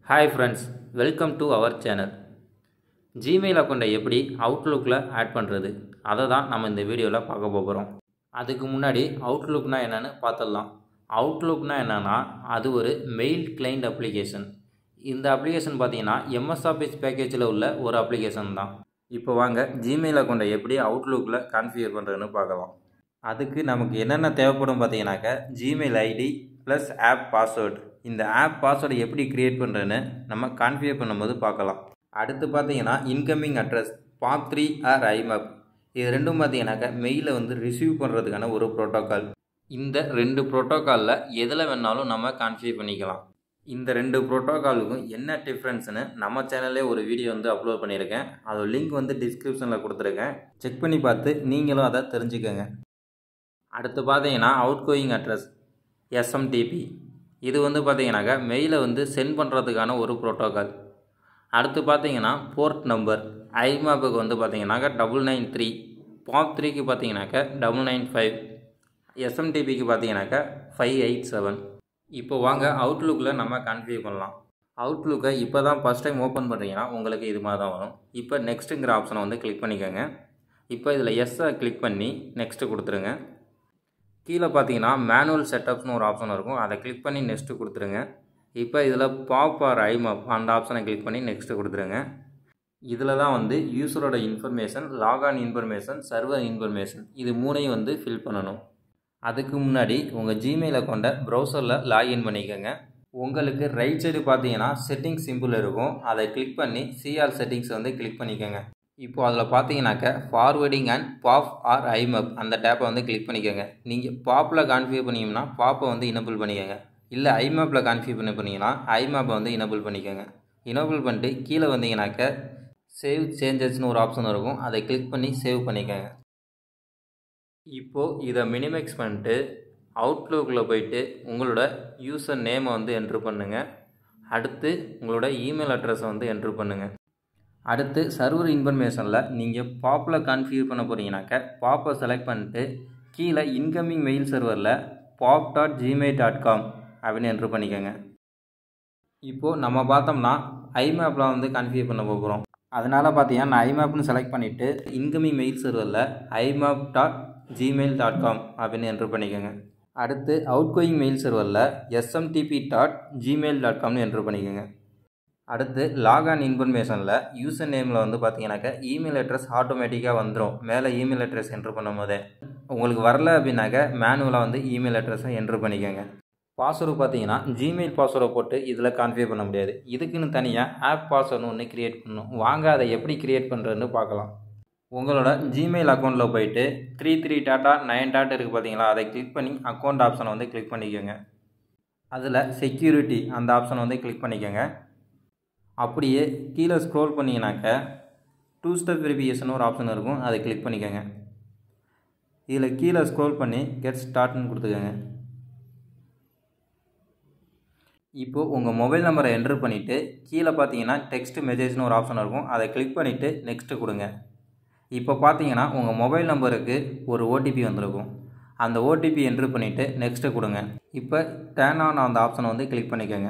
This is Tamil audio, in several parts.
hi friends welcome to our channel Gmail அக்கௌண்ட்டை எப்படி அவுட்லுக்கில் ஆட் பண்ணுறது அதை தான் நம்ம இந்த வீடியோவில் பார்க்க போகிறோம் அதுக்கு முன்னாடி அவுட்லுக்னா என்னென்னு பார்த்துடலாம் அவுட்லுக்னா என்னென்னா அது ஒரு மெயில் கிளைண்ட் அப்ளிகேஷன் இந்த அப்ளிகேஷன் பார்த்தீங்கன்னா எம்எஸ் ஆஃபீஸ் பேக்கேஜில் உள்ள ஒரு அப்ளிகேஷன் தான் இப்போ வாங்க ஜிமெயில் அக்கௌண்ட்டை எப்படி அவுட்லுக்கில் கான்ஃபிகர் பண்ணுறதுன்னு பார்க்கலாம் அதுக்கு நமக்கு என்னென்ன தேவைப்படும் பார்த்தீங்கன்னாக்க Gmail ID plus app password இந்த ஆப் பாஸ்வேர்டை எப்படி க்ரியேட் பண்ணுறதுன்னு நம்ம கான்ஃபிகர் பண்ணும்போது பார்க்கலாம் அடுத்து பார்த்தீங்கன்னா incoming address POP three or IMAP இது ரெண்டும் பார்த்தீங்கன்னாக்கா மெயிலை வந்து ரிசீவ் பண்ணுறதுக்கான ஒரு ப்ரோட்டோக்கால் இந்த ரெண்டு ப்ரோட்டோக்காலில் எதில் வேணாலும் நம்ம கான்ஃபிகர் பண்ணிக்கலாம் இந்த ரெண்டு ப்ரோட்டோக்காலுக்கும் என்ன டிஃப்ரென்ஸ்னு நம்ம சேனல்லே ஒரு வீடியோ வந்து அப்லோட் பண்ணியிருக்கேன் அதோட லிங்க் வந்து டிஸ்கிரிப்ஷனில் கொடுத்துருக்கேன் செக் பண்ணி பார்த்து நீங்களும் அதை தெரிஞ்சுக்கோங்க அடுத்து பார்த்தீங்கன்னா அவுட் கோயிங் அட்ரஸ் எஸ்எம்டிபி இது வந்து பார்த்தீங்கன்னாக்கா மெயிலை வந்து சென்ட் பண்ணுறதுக்கான ஒரு ப்ரோட்டோக்கால் அடுத்து பார்த்தீங்கன்னா போர்ட் நம்பர் ஐமேப்புக்கு வந்து பார்த்தீங்கன்னாக்கா டபுள் நைன் த்ரீ பாப் த்ரீக்கு பார்த்தீங்கன்னாக்கா டபுள் நைன் ஃபைவ் எஸ்எம்டிபிக்கு பார்த்தீங்கன்னாக்கா ஃபைவ் எயிட் செவன் இப்போ வாங்க அவுட்லுக்கில் நம்ம கன்ஃபியூ பண்ணலாம் அவுட்லுக்கை இப்போ தான் ஃபஸ்ட் டைம் ஓப்பன் பண்ணுறீங்கன்னா உங்களுக்கு இது மாதிரி தான் வரும் இப்போ நெக்ஸ்ட்டுங்கிற ஆப்ஷனை வந்து கிளிக் பண்ணிக்கோங்க இப்போ இதில் எஸ்ஸை கிளிக் பண்ணி நெக்ஸ்ட்டு கொடுத்துருங்க கீழே பார்த்தீங்கன்னா மேனுவல் செட்டப்ஸ்னு ஒரு ஆப்ஷன் இருக்கும் அதை கிளிக் பண்ணி நெக்ஸ்ட்டு கொடுத்துருங்க இப்போ இதில் பாப் ஆர் ஐமப் அந்த ஆப்ஷனை கிளிக் பண்ணி நெக்ஸ்ட்டு கொடுத்துருங்க இதில் தான் வந்து யூஸரோட information logon information server information இது மூணையும் வந்து ஃபில் பண்ணணும் அதுக்கு முன்னாடி உங்கள் ஜிமெயில் அக்கௌண்ட்டை ப்ரௌசரில் லாகின் பண்ணிக்கோங்க உங்களுக்கு ரைட் சைடு பார்த்தீங்கன்னா செட்டிங்ஸ் சிம்பிள் இருக்கும் அதை கிளிக் பண்ணி சிஆர் செட்டிங்ஸ் வந்து கிளிக் பண்ணிக்கோங்க இப்போ அதில் பார்த்தீங்கன்னாக்க forwarding and POP or IMAP அந்த டேப்பை வந்து கிளிக் பண்ணிக்கோங்க நீங்கள் பாப்பில் கான்ஃபிகர் பண்ணிங்கன்னா பாப்பை வந்து இனபிள் பண்ணிக்கோங்க இல்லை ஐமேப்பில் கான்ஃபிகர் பண்ணி பண்ணிங்கன்னா ஐமேப்பை வந்து இனபிள் பண்ணிக்கோங்க இனபிள் பண்ணிட்டு கீழே வந்தீங்கன்னாக்க சேவ் சேஞ்சஸ்னு ஒரு ஆப்ஷன் இருக்கும் அதை கிளிக் பண்ணி சேவ் பண்ணிக்கோங்க இப்போது இதை மினிமைஸ் பண்ணிட்டு அவுட்லுக்கில் போயிட்டு உங்களோட யூசர் நேமை வந்து என்ட்ரு பண்ணுங்கள் அடுத்து உங்களோட இமெயில் அட்ரஸை வந்து என்ட்ரு பண்ணுங்கள் அடுத்து சர்வர் இன்ஃபர்மேஷனில் நீங்கள் பாப்பில் கான்ஃபிகர் பண்ண போகிறீங்கனாக்க பாப்பை செலக்ட் பண்ணிட்டு கீழே இன்கமிங் மெயில் சர்வரில் POP dot Gmail dot com அப்படின்னு என்ட்ரு பண்ணிக்கோங்க இப்போது நம்ம பார்த்தோம்னா ஐமேப்பில் வந்து கான்ஃபிகர் பண்ண போகிறோம் அதனால் பார்த்தீங்கன்னா நான் ஐமேப்னு செலக்ட் பண்ணிவிட்டு இன்கமிங் மெயில் சர்வரில் IMAP dot Gmail dot com அப்படின்னு என்ட்ரு பண்ணிக்கோங்க அடுத்து அவுட் கோயிங் மெயில் சர்வரில் எஸ்எம்டிபி டாட் ஜிமெயில் டாட் காம்னு என்ட்ரு பண்ணிக்கோங்க அடுத்து லாகான் இன்ஃபர்மேஷனில் யூசர் நேமில் வந்து பார்த்தீங்கன்னாக்கா இமெயில் அட்ரஸ் ஆட்டோமேட்டிக்காக வந்துடும் மேலே இமெயில் அட்ரஸ் என்ட்ரு பண்ணும் போதே உங்களுக்கு வரல அப்படின்னாக்க மேனுவலாக வந்து இமெயில் அட்ரஸை என்ட்ரு பண்ணிக்கோங்க பாஸ்வேர்டு பார்த்தீங்கன்னா ஜிமெயில் பாஸ்வேர்டை போட்டு இதில் கான்ஃபிகர் பண்ண முடியாது இதுக்குன்னு தனியாக ஆப் பாஸ்வேர்டு ஒன்று க்ரியேட் பண்ணணும் வாங்க அதை எப்படி க்ரியேட் பண்ணுறதுன்னு பார்க்கலாம் உங்களோட ஜிமெயில் அக்கௌண்ட்டில் போயிட்டு த்ரீ த்ரீ டாட்டா நைன் டாட் இருக்குது பார்த்தீங்களா அதை கிளிக் பண்ணி அக்கௌண்ட் ஆப்ஷனை வந்து கிளிக் பண்ணிக்கோங்க அதில் செக்யூரிட்டி அந்த ஆப்ஷனை வந்து கிளிக் பண்ணிக்கோங்க அப்படியே கீழே ஸ்க்ரோல் பண்ணிங்கனாக்க டூ ஸ்டெப் வெரிஃபிகேஷன் ஒரு ஆப்ஷன் இருக்கும் அதை கிளிக் பண்ணிக்கோங்க இதில் கீழே ஸ்க்ரோல் பண்ணி கெட் ஸ்டார்ட்னு கொடுத்துக்கோங்க இப்போது உங்கள் மொபைல் நம்பரை என்ட்ரு பண்ணிவிட்டு கீழே பார்த்தீங்கன்னா டெக்ஸ்ட் மெசேஜ்னு ஒரு ஆப்ஷன் இருக்கும் அதை கிளிக் பண்ணிவிட்டு நெக்ஸ்ட்டு கொடுங்க இப்போ பார்த்தீங்கன்னா உங்கள் மொபைல் நம்பருக்கு ஒரு ஓடிபி வந்திருக்கும் அந்த ஓடிபி என்ட்ரு பண்ணிவிட்டு நெக்ஸ்ட்டு கொடுங்க இப்போ டேன் ஆன் அந்த ஆப்ஷனை வந்து கிளிக் பண்ணிக்கோங்க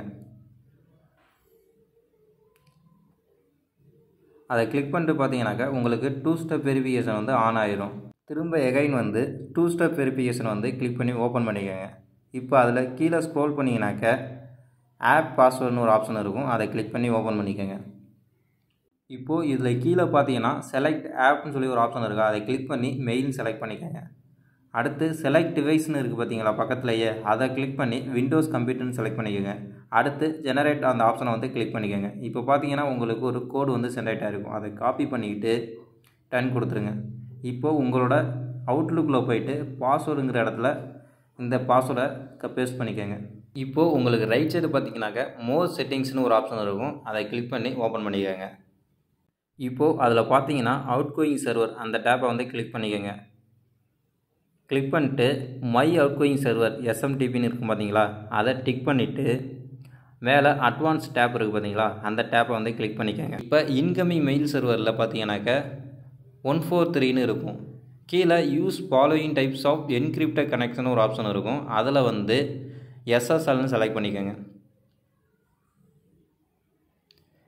அதை கிளிக் பண்ணிட்டு பார்த்தீங்கன்னாக்கா உங்களுக்கு டூ ஸ்டெப் வெரிஃபிகேஷன் வந்து ஆன் ஆயிரும் திரும்ப எகைன் வந்து டூ ஸ்டெப் வெரிஃபிகேஷன் வந்து கிளிக் பண்ணி ஓப்பன் பண்ணிக்கோங்க இப்போ அதில் கீழே ஸ்க்ரோல் பண்ணிங்கனாக்க ஆப் பாஸ்வேர்டுன்னு ஒரு ஆப்ஷன் இருக்கும் அதை கிளிக் பண்ணி ஓப்பன் பண்ணிக்கோங்க இப்போது இதில் கீழே பார்த்தீங்கன்னா செலக்ட் ஆப்னு சொல்லி ஒரு ஆப்ஷன் இருக்கா அதை கிளிக் பண்ணி மெயில் செலக்ட் பண்ணிக்கோங்க அடுத்து செலக்ட் டிவைஸ்னு இருக்குது பார்த்தீங்களா பக்கத்துலையே அதை கிளிக் பண்ணி விண்டோஸ் கம்ப்யூட்டர்னு செலக்ட் பண்ணிக்கோங்க அடுத்து ஜெனரேட் அந்த ஆப்ஷனை வந்து கிளிக் பண்ணிக்கோங்க இப்போ பார்த்தீங்கன்னா உங்களுக்கு ஒரு கோடு வந்து ஜென்ரேட் ஆகிருக்கும் அதை காப்பி பண்ணிக்கிட்டு டன் கொடுத்துருங்க இப்போது உங்களோட அவுட்லுக்கில் போயிட்டு பாஸ்வேர்டுங்கிற இடத்துல இந்த பாஸ்வேர்டை பேஸ்ட் பண்ணிக்கோங்க இப்போது உங்களுக்கு ரைட் சைடு பார்த்தீங்கன்னாக்க மோர் செட்டிங்ஸ்னு ஒரு ஆப்ஷன் இருக்கும் அதை கிளிக் பண்ணி ஓப்பன் பண்ணிக்கோங்க இப்போது அதில் பார்த்தீங்கன்னா அவுட் கோயிங் சர்வர் அந்த டேப்பை வந்து கிளிக் பண்ணிக்கோங்க கிளிக் பண்ணிட்டு மை அவுட் கோயிங் சர்வர் எஸ்எம்டிபின்னு இருக்கும் பார்த்தீங்களா அதை டிக் பண்ணிவிட்டு மேலே அட்வான்ஸ் டேப் இருக்குது பார்த்தீங்களா அந்த டேப்பை வந்து கிளிக் பண்ணிக்கோங்க இப்போ இன்கமிங் மெயில் சர்வரில் பார்த்தீங்கன்னாக்க ஒன் ஃபோர் த்ரீன்னு இருக்கும் கீழே use following types of encrypted connection ஒரு ஆப்ஷன் இருக்கும் அதில் வந்து எஸ்எஸ்எல்னு செலக்ட் பண்ணிக்கோங்க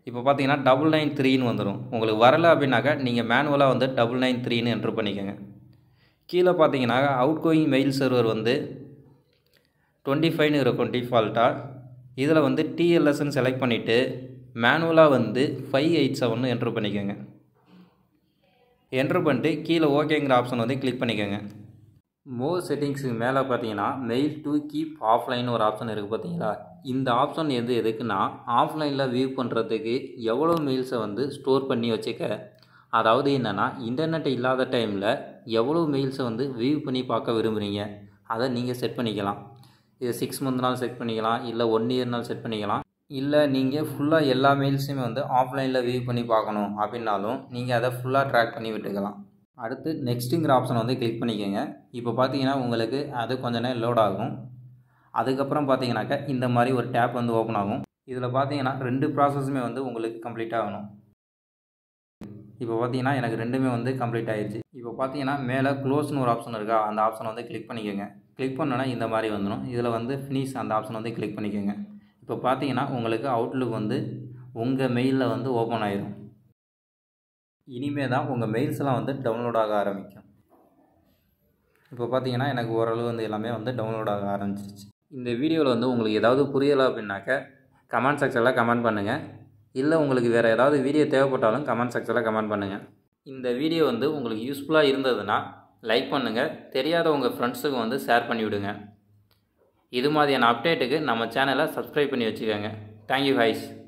இப்போ பார்த்தீங்கன்னா டபுள் நைன் த்ரீன்னு வந்துடும் உங்களுக்கு வரலை அப்படின்னாக்கா நீங்கள் மேனுவலாக வந்து டபுள் நைன் த்ரீன்னு என்ட்ரு பண்ணிக்கோங்க கீழே பார்த்தீங்கன்னா அவுட் கோயிங் மெயில் சர்வர் வந்து டுவெண்ட்டி ஃபைவ்னு இருக்கும் டிஃபால்ட்டாக இதில் வந்து டிஎல்எஸ்ன்னு செலக்ட் பண்ணிவிட்டு மேனுவலாக வந்து ஃபைவ் எயிட் செவன் என்ட்ரு பண்ணிக்கோங்க என்ட்ரு பண்ணிட்டு கீழே ஓகேங்கிற ஆப்ஷன் வந்து கிளிக் பண்ணிக்கோங்க மோர் செட்டிங்ஸுக்கு மேலே பார்த்தீங்கன்னா மெயில் டு கீப் ஆஃப்லைன் ஒரு ஆப்ஷன் இருக்குது பார்த்தீங்களா இந்த ஆப்ஷன் எது எதுக்குன்னா ஆஃப்லைனில் வியூ பண்ணுறதுக்கு எவ்வளோ மெயில்ஸை வந்து ஸ்டோர் பண்ணி வச்சுக்க அதாவது என்னென்னா இன்டர்நெட் இல்லாத டைமில் எவ்வளோ மெயில்ஸை வந்து வியூ பண்ணி பார்க்க விரும்புகிறீங்க அதை நீங்கள் செட் பண்ணிக்கலாம் இது சிக்ஸ் மந்த்னாலும் செட் பண்ணிக்கலாம் இல்லை ஒன் இயர்னாலும் செட் பண்ணிக்கலாம் இல்லை நீங்கள் ஃபுல்லாக எல்லா மெயில்ஸுமே வந்து ஆஃப்லைனில் வியூ பண்ணி பார்க்கணும் அப்படின்னாலும் நீங்கள் அதை ஃபுல்லாக ட்ராக் பண்ணி விட்டுக்கலாம் அடுத்து நெக்ஸ்ட்டுங்கிற ஆப்ஷன் வந்து கிளிக் பண்ணிக்கோங்க இப்போ பார்த்தீங்கன்னா உங்களுக்கு அது கொஞ்ச நேரம் லோட் ஆகும் அதுக்கப்புறம் பார்த்தீங்கன்னாக்கா இந்த மாதிரி ஒரு டேப் வந்து ஓப்பன் ஆகும் இதில் பார்த்தீங்கன்னா ரெண்டு ப்ராசஸுமே வந்து உங்களுக்கு கம்ப்ளீட் ஆகணும் இப்போ பார்த்தீங்கன்னா எனக்கு ரெண்டுமே வந்து கம்ப்ளீட் ஆயிடுச்சு இப்போ பார்த்தீங்கன்னா மேலே க்ளோஸ்னு ஒரு ஆப்ஷன் இருக்கா அந்த ஆப்ஷனை வந்து கிளிக் பண்ணிக்கோங்க கிளிக் பண்ணோன்னா இந்த மாதிரி வந்துடும் இதில் வந்து ஃபினிஷ் அந்த ஆப்ஷன் வந்து கிளிக் பண்ணிக்கோங்க இப்போ பார்த்தீங்கன்னா உங்களுக்கு அவுட்லுக் வந்து உங்கள் மெயிலில் வந்து ஓப்பன் ஆயிரும் இனிமே தான் உங்கள் மெயில்ஸ்லாம் வந்து டவுன்லோட் ஆக ஆரம்பிக்கும் இப்போ பார்த்தீங்கன்னா எனக்கு ஓரளவு வந்து எல்லாமே வந்து டவுன்லோட் ஆக ஆரம்பிச்சிருச்சு இந்த வீடியோவில் வந்து உங்களுக்கு ஏதாவது புரியலை அப்படின்னாக்க கமெண்ட் செக்ஷனில் கமெண்ட் பண்ணுங்கள் இல்லை உங்களுக்கு வேறு ஏதாவது வீடியோ தேவைப்பட்டாலும் கமெண்ட் செக்ஷனில் கமெண்ட் பண்ணுங்கள் இந்த வீடியோ வந்து உங்களுக்கு யூஸ்ஃபுல்லாக இருந்ததுன்னா லைக் பண்ணுங்கள் தெரியாத உங்கள் ஃப்ரெண்ட்ஸுக்கு வந்து ஷேர் பண்ணி விடுங்க இது மாதிரியான அப்டேட்டுக்கு நம்ம சேனலை சப்ஸ்கிரைப் பண்ணி வச்சுக்கோங்க தேங்க்யூ ஹைஸ்